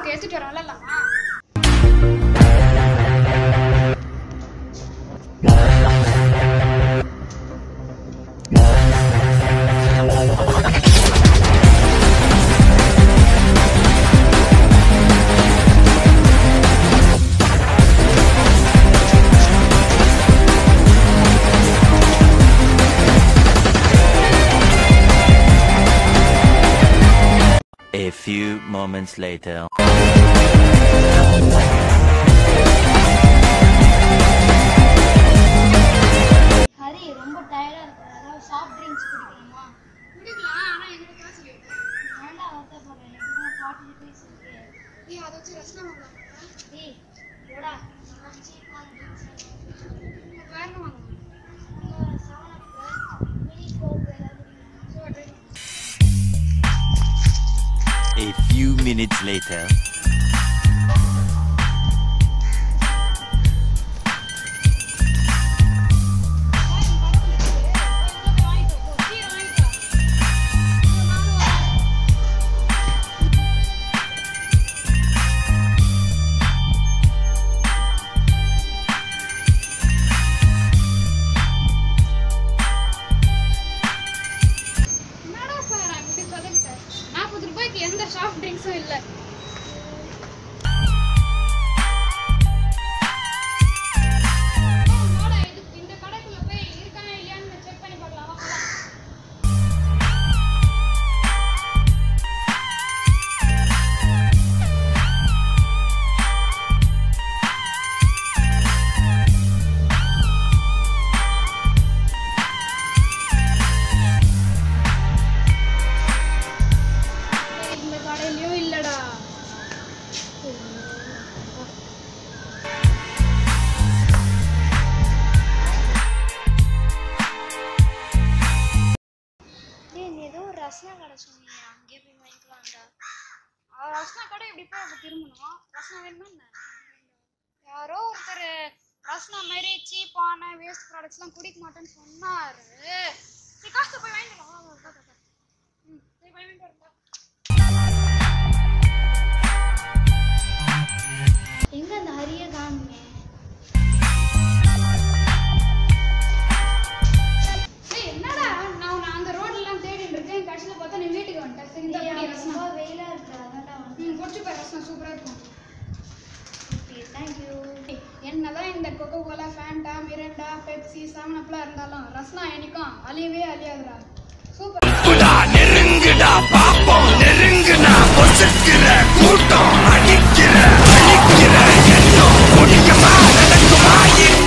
இருக்கு எடுத்துட்டு வர விளாட்லாமா A few moments later. Hari ரொம்ப டயர்டா இருக்கு ஏதாவது சாஃப்ட் ட்ரிங்க்ஸ் குடிக்கணுமா குடிக்கலாம் ஆனா எங்கிட்ட காசு இல்லை ஏன்டா வருத்தப்படுறேன் என்கிட்ட ஃபார்ட்டி ருபீஸ் இருக்கு நீ அதை வச்சு ரசனா வாங்கலாம் டேய் போடா சீப்பான ட்ரிங்க்ஸ் வேற என்ன வாங்கலாம் செவன் அப் மினி கோக் ஏதாவது குடிக்கணுமா so try A few minutes later. என்னடா சார் அப்படி சொல்லுங்க நாற்பது ரூபாய்க்கு எந்த சாஃப்ட் ட்ரிங்க்ஸும் இல்லை இந்த கடைக்குள்ள போய் இருக்கா இல்லையான்னு செக் பண்ணி பார்க்கலாம் வா, போலாம். டேய், இந்த கடையிலயும் இல்லடா டேய் நீ ஏதோ ஒரு ரசனா கடை சொன்னீங்க அங்கேயே போய் வாங்கிக்கலாம்டா அவர் ரஸ்னா கடை எப்படி போய் அப்போ திரும்பணும் ரஸ்னா வேணுமா என்ன யாரோ ஒருத்தர் ரஸ்னா மாதிரி சீப்பான வேஸ்ட் ப்ராடக்ட்ஸ்லாம் குடிக்க மாட்டேன்னு சொன்னாரு நீ காசு போய் வாங்கிக்கலாம் வா, வா, வா, வா, வா. ம் போய் வாங்கிட்டு வரப்பா எங்க அந்த ஹரியை காணுமே ஏய் என்னடா நான் உன்னை அந்த ரோட்லாம் தேடிட்டு இருக்கேன் கடைசியில் பார்த்தா நீ வீட்டுக்கு வந்துட்ட சரி இந்த டேய், குடி அங்க ரஸ்னா ரொம்ப வெயிலா இருக்கு அதான்டா வந்து ம் குடிச்சு போய் ரஸ்னா சூப்பராக இருக்கும் ஓகே தேங்க்யூ என்னதான் இந்த Coca Cola Fanta Mirinda Pepsi seven அப்லாம் இருந்தாலும் ரஸ்னா என்னைக்கும் அழியவே அழியாதுடா சூப்பர் நெருங்குடா நெருங்குடா பாப்போம் நெருங்குனா பொசுக்கிற கூட்டம் அடிக்கிற அழிக்கிற எண்ணம் முடியுமா நடக்குமா